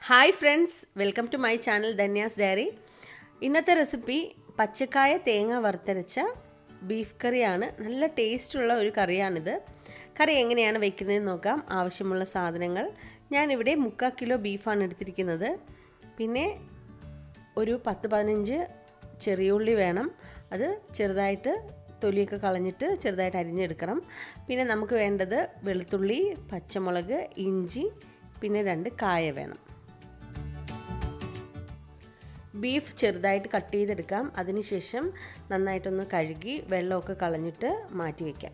hi friends welcome to my channel Dhanya's diary ഇന്നത്തെ recipe പച്ചക്കായ തേങ്ങ വറുത്തരച്ച ബീഫ് കറിയാണ് നല്ല ടേസ്റ്റുള്ള ഒരു കറിയാണിത് കറി എങ്ങനെയാണ് വെക്കുന്നതെന്ന് നോക്കാം ആവശ്യമുള്ള സാധനങ്ങൾ ഞാനിവിടെ മുക്കാൽ കിലോ ബീഫാണ് എടുത്തിരിക്കുന്നത് പിന്നെ ഒരു പത്ത് പതിനഞ്ച് ചെറിയുള്ളി വേണം അത് ചെറുതായിട്ട് തൊലിയൊക്കെ കളഞ്ഞിട്ട് ചെറുതായിട്ട് അരിഞ്ഞെടുക്കണം പിന്നെ നമുക്ക് വേണ്ടത് വെളുത്തുള്ളി പച്ചമുളക് ഇഞ്ചി പിന്നെ രണ്ട് കായ വേണം ബീഫ് ചെറുതായിട്ട് കട്ട് ചെയ്തെടുക്കാം അതിനുശേഷം നന്നായിട്ടൊന്ന് കഴുകി വെള്ളമൊക്കെ കളഞ്ഞിട്ട് മാറ്റി വയ്ക്കാം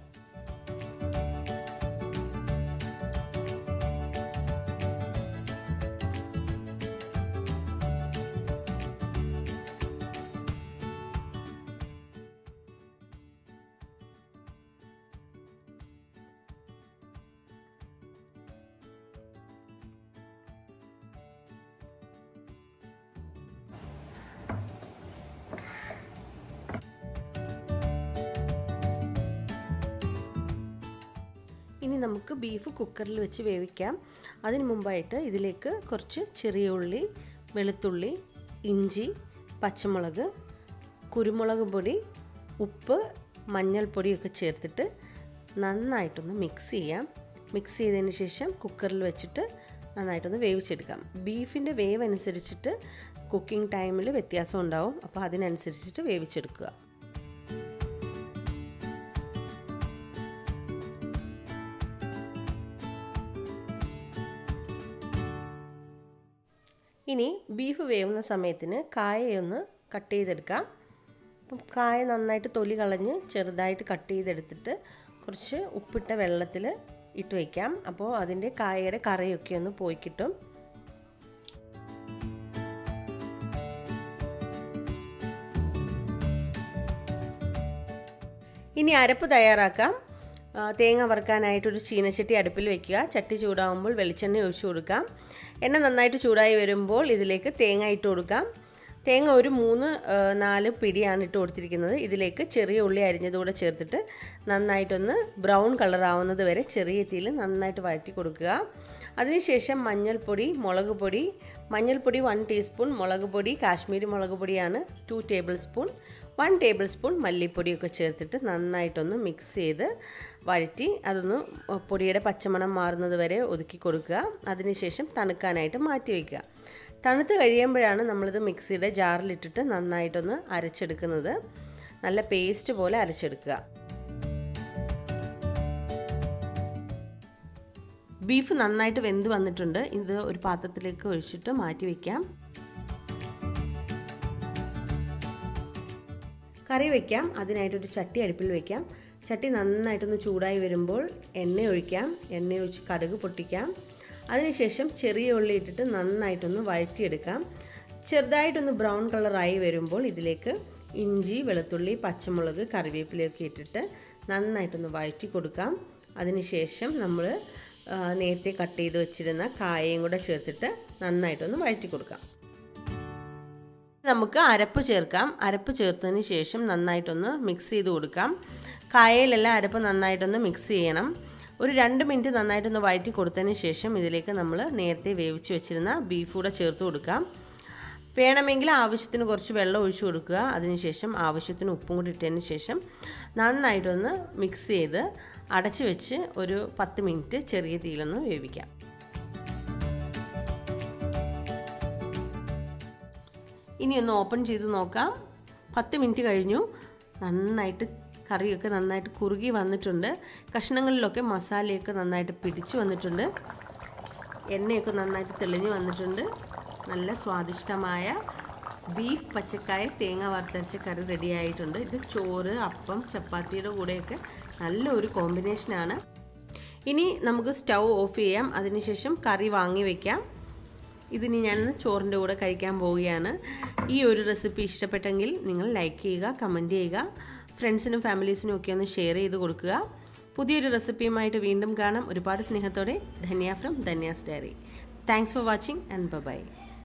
ഇനി നമുക്ക് ബീഫ് കുക്കറിൽ വെച്ച് വേവിക്കാം അതിന് മുമ്പായിട്ട് ഇതിലേക്ക് കുറച്ച് ചെറിയ ഉള്ളി വെളുത്തുള്ളി ഇഞ്ചി പച്ചമുളക് കുരുമുളക് പൊടി ഉപ്പ് മഞ്ഞൾപ്പൊടിയൊക്കെ ചേർത്തിട്ട് നന്നായിട്ടൊന്ന് മിക്സ് ചെയ്യാം മിക്സ് ചെയ്തതിന് ശേഷം കുക്കറിൽ വെച്ചിട്ട് നന്നായിട്ടൊന്ന് വേവിച്ചെടുക്കാം ബീഫിൻ്റെ വേവ് അനുസരിച്ചിട്ട് കുക്കിംഗ് ടൈമിൽ വ്യത്യാസം ഉണ്ടാവും അപ്പോൾ അതിനനുസരിച്ചിട്ട് വേവിച്ചെടുക്കുക ഇനി ബീഫ് വേവുന്ന സമയത്തിന് കായയൊന്ന് കട്ട് ചെയ്തെടുക്കാം അപ്പം കായ നന്നായിട്ട് തൊലി കളഞ്ഞ് ചെറുതായിട്ട് കട്ട് ചെയ്തെടുത്തിട്ട് കുറച്ച് ഉപ്പിട്ട വെള്ളത്തിൽ ഇട്ട് വയ്ക്കാം അപ്പോൾ അതിൻ്റെ കായയുടെ കറിയൊക്കെ ഒന്ന് പോയി കിട്ടും ഇനി അരപ്പ് തയ്യാറാക്കാം തേങ്ങ വറുക്കാനായിട്ടൊരു ചീനച്ചട്ടി അടുപ്പിൽ വെക്കുക ചട്ടി ചൂടാകുമ്പോൾ വെളിച്ചെണ്ണ ഒഴിച്ചു കൊടുക്കാം എണ്ണ നന്നായിട്ട് ചൂടായി വരുമ്പോൾ ഇതിലേക്ക് തേങ്ങ ഇട്ട് കൊടുക്കാം തേങ്ങ ഒരു മൂന്ന് നാല് പിടിയാണ് ഇട്ട് കൊടുത്തിരിക്കുന്നത് ഇതിലേക്ക് ചെറിയ ഉള്ളി അരിഞ്ഞതുകൂടെ ചേർത്തിട്ട് നന്നായിട്ടൊന്ന് ബ്രൗൺ കളർ ആവുന്നത് വരെ ചെറിയ തീയിൽ നന്നായിട്ട് വഴറ്റി കൊടുക്കുക അതിനുശേഷം മഞ്ഞൾപ്പൊടി മുളക് പൊടി മഞ്ഞൾപ്പൊടി വൺ ടീസ്പൂൺ മുളക് പൊടി കാശ്മീരി മുളക് പൊടിയാണ് two tablespoon one tablespoon മല്ലിപ്പൊടിയൊക്കെ ചേർത്തിട്ട് നന്നായിട്ടൊന്ന് മിക്സ് ചെയ്ത് വഴറ്റി അതൊന്ന് പൊടിയുടെ പച്ചമണം മാറുന്നത് വരെ ഒതുക്കി കൊടുക്കുക അതിനുശേഷം തണുക്കാനായിട്ട് മാറ്റി വയ്ക്കുക തണുത്ത് കഴിയുമ്പോഴാണ് നമ്മളിത് മിക്സിയുടെ ജാറിലിട്ടിട്ട് നന്നായിട്ടൊന്ന് അരച്ചെടുക്കുന്നത് നല്ല പേസ്റ്റ് പോലെ അരച്ചെടുക്കുക ബീഫ് നന്നായിട്ട് വെന്ത് വന്നിട്ടുണ്ട് ഇത് ഒരു പാത്രത്തിലേക്ക് ഒഴിച്ചിട്ട് മാറ്റി വയ്ക്കാം കറി വയ്ക്കാം അതിനായിട്ടൊരു ചട്ടി അടുപ്പിൽ വയ്ക്കാം ചട്ടി നന്നായിട്ടൊന്ന് ചൂടായി വരുമ്പോൾ എണ്ണ ഒഴിക്കാം എണ്ണ ഒഴിച്ച് കടുക് പൊട്ടിക്കാം അതിനുശേഷം ചെറിയ ഉള്ളി ഇട്ടിട്ട് നന്നായിട്ടൊന്ന് വഴറ്റിയെടുക്കാം ചെറുതായിട്ടൊന്ന് ബ്രൗൺ കളറായി വരുമ്പോൾ ഇതിലേക്ക് ഇഞ്ചി വെളുത്തുള്ളി പച്ചമുളക് കറിവേപ്പിലയൊക്കെ ഇട്ടിട്ട് നന്നായിട്ടൊന്ന് വഴറ്റി കൊടുക്കാം അതിനുശേഷം നമ്മൾ നേരത്തെ കട്ട് ചെയ്ത് വെച്ചിരുന്ന കായയും കൂടെ ചേർത്തിട്ട് നന്നായിട്ടൊന്ന് വഴറ്റി കൊടുക്കാം നമുക്ക് അരപ്പ് ചേർക്കാം അരപ്പ് ചേർത്തതിന് ശേഷം നന്നായിട്ടൊന്ന് മിക്സ് ചെയ്ത് കൊടുക്കാം കായയിലെല്ലാം അരപ്പ് നന്നായിട്ടൊന്ന് മിക്സ് ചെയ്യണം ഒരു രണ്ട് മിനിറ്റ് നന്നായിട്ടൊന്ന് വഴറ്റി കൊടുത്തതിന് ശേഷം ഇതിലേക്ക് നമ്മൾ നേരത്തെ വേവിച്ച് വെച്ചിരുന്ന ബീഫ് കൂടെ ചേർത്ത് കൊടുക്കാം വേണമെങ്കിൽ ആവശ്യത്തിന് കുറച്ച് വെള്ളം ഒഴിച്ചു കൊടുക്കുക അതിനുശേഷം ആവശ്യത്തിന് ഉപ്പും കൂടി ഇട്ടതിന് ശേഷം നന്നായിട്ടൊന്ന് മിക്സ് ചെയ്ത് അടച്ചു വെച്ച് ഒരു പത്ത് മിനിറ്റ് ചെറിയ തീയിലൊന്ന് വേവിക്കാം ഇനി ഒന്ന് ഓപ്പൺ ചെയ്ത് നോക്കാം പത്ത് മിനിറ്റ് കഴിഞ്ഞു നന്നായിട്ട് കറിയൊക്കെ നന്നായിട്ട് കുറുകി വന്നിട്ടുണ്ട് കഷ്ണങ്ങളിലൊക്കെ മസാലയൊക്കെ നന്നായിട്ട് പിടിച്ചു വന്നിട്ടുണ്ട് എണ്ണയൊക്കെ നന്നായിട്ട് തെളിഞ്ഞു വന്നിട്ടുണ്ട് നല്ല സ്വാദിഷ്ടമായ ബീഫ് പച്ചക്കായ തേങ്ങ വറുത്തരച്ച കറി റെഡി ആയിട്ടുണ്ട് ഇത് ചോറ് അപ്പം ചപ്പാത്തിയുടെ കൂടെയൊക്കെ നല്ലൊരു കോമ്പിനേഷനാണ് ഇനി നമുക്ക് സ്റ്റൗ ഓഫ് ചെയ്യാം അതിനുശേഷം കറി വാങ്ങി വയ്ക്കാം ഇതിനി ഞാൻ ചോറിൻ്റെ കൂടെ കഴിക്കാൻ പോവുകയാണ് ഈ ഒരു റെസിപ്പി ഇഷ്ടപ്പെട്ടെങ്കിൽ നിങ്ങൾ ലൈക്ക് ചെയ്യുക കമൻറ്റ് ചെയ്യുക ഫ്രണ്ട്സിനും ഫാമിലീസിനും ഒക്കെ ഒന്ന് ഷെയർ ചെയ്ത് കൊടുക്കുക പുതിയൊരു റെസിപ്പിയുമായിട്ട് വീണ്ടും കാണാം ഒരുപാട് സ്നേഹത്തോടെ Dhanya from Dhanya's diary thanks for watching and by